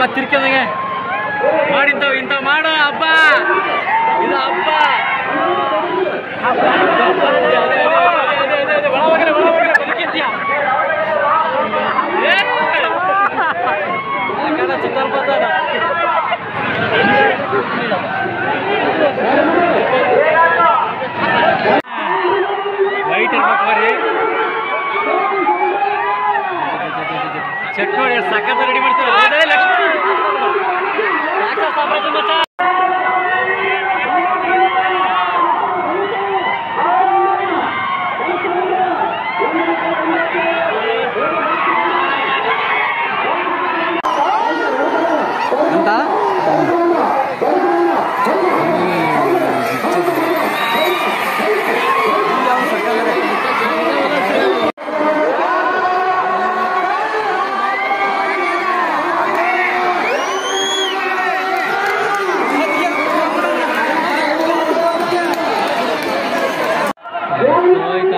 ತಿರ್ಕೊಂಡಂಗೆ ಮಾಡಿದ್ದವು ಇಂಥವು ಮಾಡು ಹಬ್ಬ ಇದು ಹಬ್ಬ ಅದೇ, ಅದೇ, ಅದೇ, ಅದೇ, ಅದೇ, ಒಳ ಹೋಗ್ರೆ, ಒಳ ಹೋಗ್ರೆ, ಬದುಕಿದ್ಯಾ? ಏ! ಆ ಕಡೆ ಸುತ್ತಲ್ ಬರ್ತದ. ಲೈಟ್ ಇರ್ಬೇಕು ಬರ್ರಿ ಚೆಕ್ ನೋಡಿ ಎಷ್ಟು ಸಖತ್ ರೆಡಿ ಮಾಡ್ತಾರೆ ಅದೇ ಲಕ್ಷ್ಮಿ ಯಾಕೆ ಸಾಮ್ರಾಜ್ಯ ಮಚ್ಚ ಅಂತ ಹೋಯ್ತಾ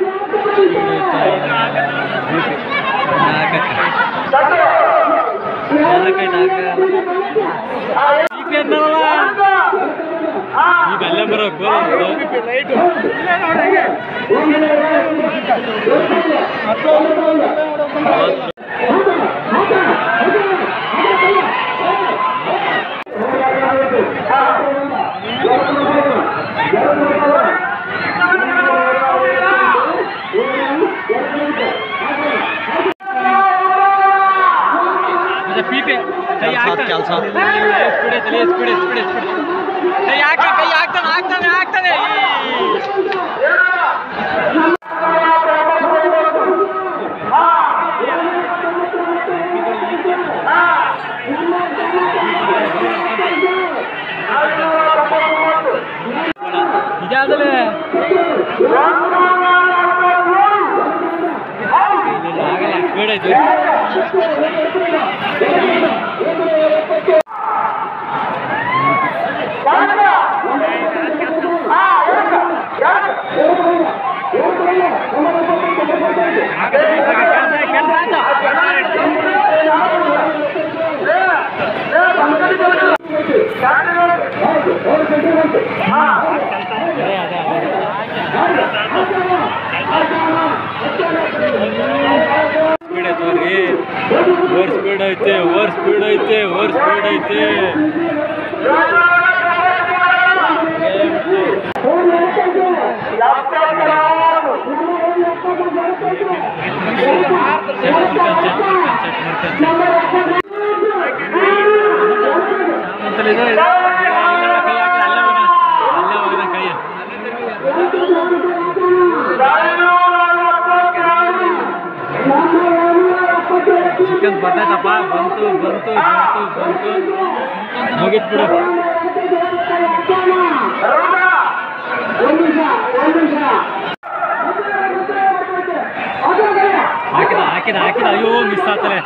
ಈ ಬೆಲ್ಲ ಬರೋಕು ಇದು ಪೀಪೆ ಕೈ ಹಾಕ್ತಾನೆ. ಕೆಲ್ಸ. ಸ್ಪೀಡ್ ಐತಲ್ಲ, ಸ್ಪೀಡ್, ಸ್ಪೀಡ್, ಸ್ಪೀಡ್. ಕೈ ಹಾಕ ಕೈ ಹಾಕ್ತಾನೆ ಹಾಕ್ತಾನೆ ಹಾಕ್ತಾನೆ ಇದಾದಲೇ ಆಗಲ್ಲ ಸ್ಪೀಡ್ ಐತೆ ಸ್ಪೀಡ್ ಐತೆ ರೀ ಓವರ್ ಸ್ಪೀಡ್ ಐತೆ ಓವರ್ ಸ್ಪೀಡ್ ಐತೆ ಓವರ್ ಸ್ಪೀಡ್ ಐತೆ ಸಾಮಂತಲ್ಲಿ ಇದೆ, ಇದೆ. ಇಲ್ಲ, ಇಲ್ಲ, ಕೈ ಹಾಕ್ಲ, ಅಲ್ಲೇ ಹೋಗೋಣ. ಅಲ್ಲೇ ಹೋಗೋಣ ಕೈ ಚಿಕನ್ ಬರ್ತೈತಪ್ಪ ಬಂತು ಬಂತು ಬಂತು ಬಂತು ಮುಗಿತ್ ಬಿಡು ಹಾಕಿದ ಹಾಕಿದ ಹಾಕಿದ ಅಯ್ಯೋ ಮಿಸ್ ಆತಲೆ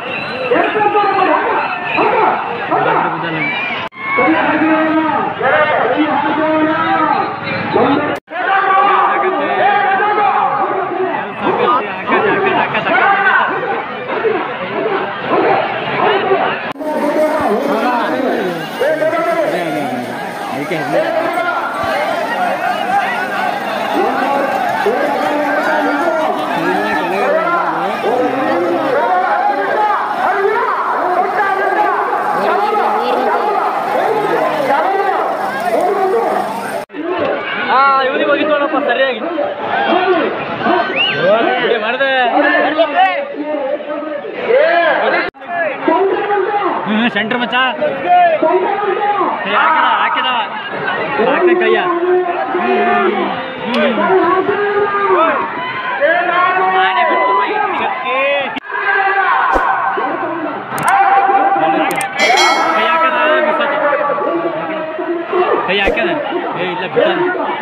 ಹಾ ಇವನಿಗೆ ಹೋಗಿತ್ತು ನೋಡಪ್ಪ ಸರಿಯಾಗಿ ಬಿಡಿ, ಮಾಡ್ದೆ ಹ್ಮ್ ಸೆಂಟ್ರ್ ಮಚ್ಚ ಕೈ ಹಾಕಿದ ಹಾಕಿದವ ಹಾಕ್ತ ಕೈಯ ಕೈ ಹಾಕದ ಮಿಸ್ ಆಯ್ತು ಕೈ ಹಾಕ್ಯಾನ ಏ ಇಲ್ಲ ಬಿಟ್ಟಾನ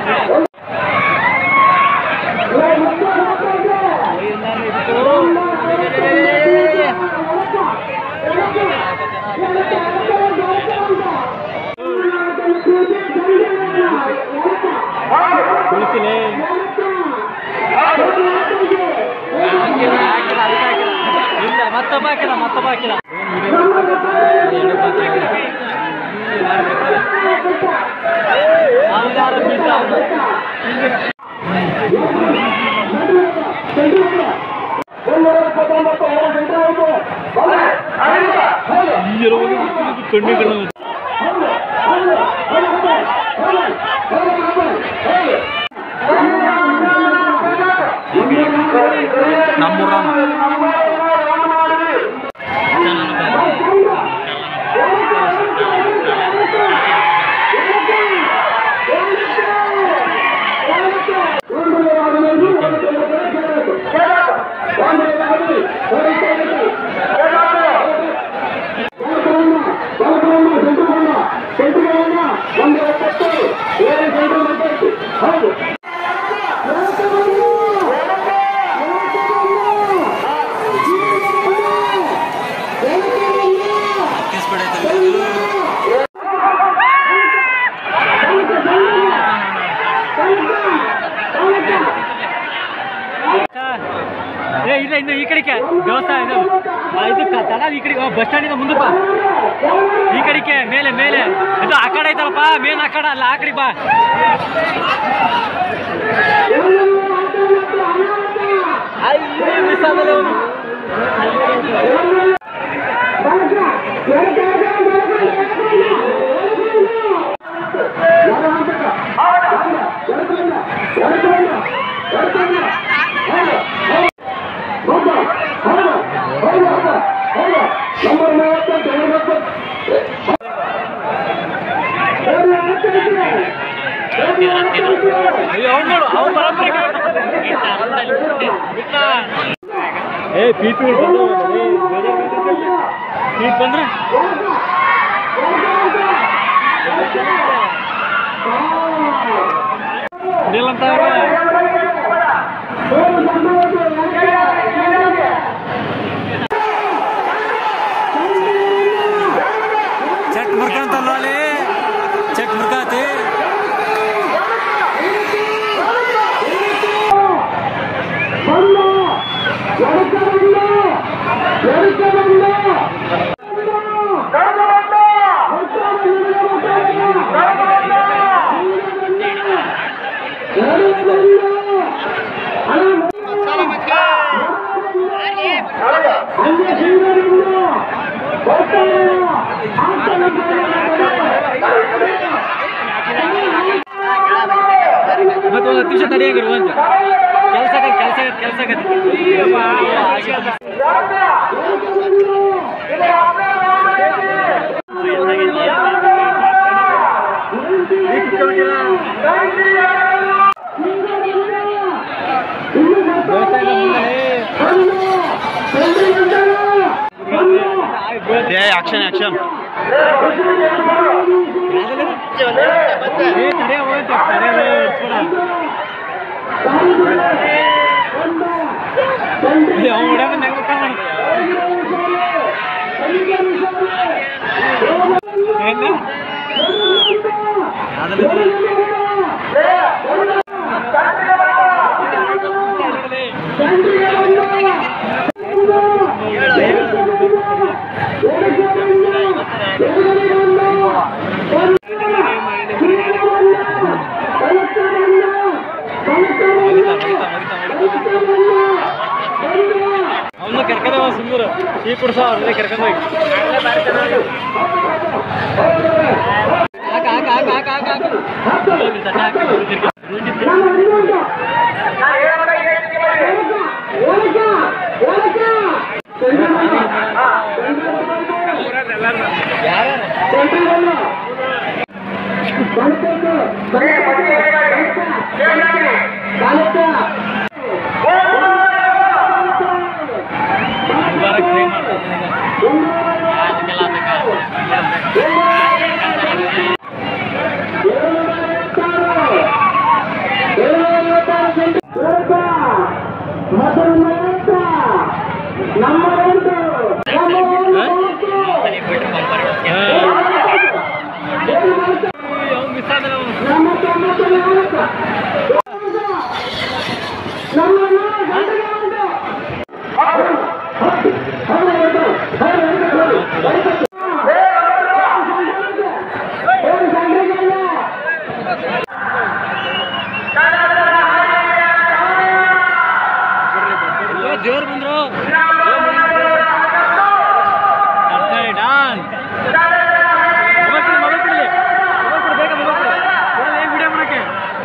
ಕುಳಿಸಿಲೆ ಇಲ್ಲ ಮತ್ತೊಬ್ಬ ಹಾಕಿಲ್ಲ ಮತ್ತೊಬ್ಬ ಹಾಕಿಲ್ಲ ಕಣ್ಣುಗಳು ನಮ್ಮೂರ ಏ ಇಲ್ಲ ಇನ್ನು ಈ ಕಡೆಗೆ ದೇವಸ್ಥಾನ ಇದು ಆ, ಇದು ಕ- ತಡ ಈ ಕಡೆಗೆ ಬಸ್ ಸ್ಟ್ಯಾಂಡಿಂದ ಮುಂದಕ್ಕೆ ಬಾ ಈ ಕಡೆಗೆ ಮೇಲೆ ಮೇಲೆ ಇದು ಆ ಕಡೆ ಐತಲ್ಲಪ್ಪ ಮೇನ್ ಆ ಕಡೆ ಅಲ್ಲ ಆ ಕಡೆ ಬಾ ಅಯ್ಯೋ, miss ಆದಲ್ಲ ಅವ್ನು. ಅಯ್ಯೋ ಅವ್ನು ನೋಡು ಅವ್ನು ಬರೋಬ್ಬರಿ ಏ ಪಿ ಪಿ ಪೀಟ್ ಬಂದ್ರೆ ಅಂತ ಚೆಕ್ ಮುರ್ಕಂತಲ್ವ ಅಲ್ಲಿ ಚೆಕ್ ಮುರ್ಕಾತಿ ಮತ್ತೆ ಒಂದು ಹತ್ತು ನಿಮಿಷ ತಡೆಯಂಗಿರು ಅಂತ ಕೆಲಸ ಆಗತ್ತೆ ಕೆಲಸ ಆಗತ್ತೆ ಕೆಲಸ ಆಗತ್ತೆ ಏ ಆಕ್ಷನ್ ಆಕ್ಷನ್ ಏ ತಡೆ ಹೋಗಂತೆ ತಡೆ ಅವ್ನು ಹೊಡ್ಯಾಕ ನಂಗೆ ಗೊತ್ತ ಮಾಡಿ ಹೆಂಗ ಅವನು ಕರ್ಕೊಂಡ ಸುಂದರ ಈ ಕುಡ್ಸ ಅವ್ರನ್ನೇ ಕರ್ಕೊಂಡು ಹೋಗಿ ಹಾಕ ಹಾಕ ಹಾಕ ಹಾಕ ಹಾಕ ಹಾಕ ಮುಬಾರಕ್ ಟ್ರೈ ಮಾಡ್ತಾರೆ ಅದಕ್ಕೆಲ್ಲ ಅವ್ನು ಮಿಸ್ ಆದ್ರೆ ಅವನು ದೇವ್ರು ಬಂದ್ರು ಡಾನ್ಸ್ ಮೊಬೈಲ್ ಕೊಡಿ ಮೊಬೈಲ್ ಕೊಡಿ ಮೊಬೈಲ್ ಕೊಡಿ ಬೇಗ ಮೊಬೈಲ್ ಕೊಡಿ ಕೊಡಲ್ಲ ಏನು ವಿಡಿಯೋ ಮಾಡೋಕ್ಕೆ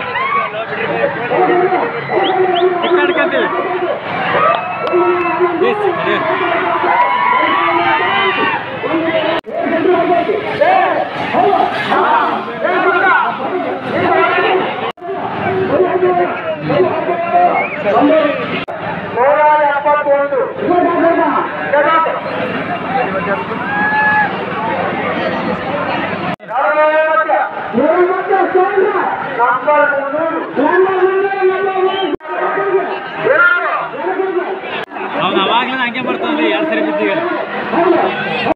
ಚಿಕ್ಕ ಹಿಡ್ಕೊಂತೀವಿ ಎಸ್ ಅದೇ ನೂರ ಎಪ್ಪತ್ತೊಂದು ನಂಬರ್ ಮುನ್ನೂರು ಅವ್ನು ಅವಾಗಲೇ ಹಂಗೆ ಬರ್ತಾನೆ ಎರಡು ಸರಿ ಬಿದ್ದೀವಿ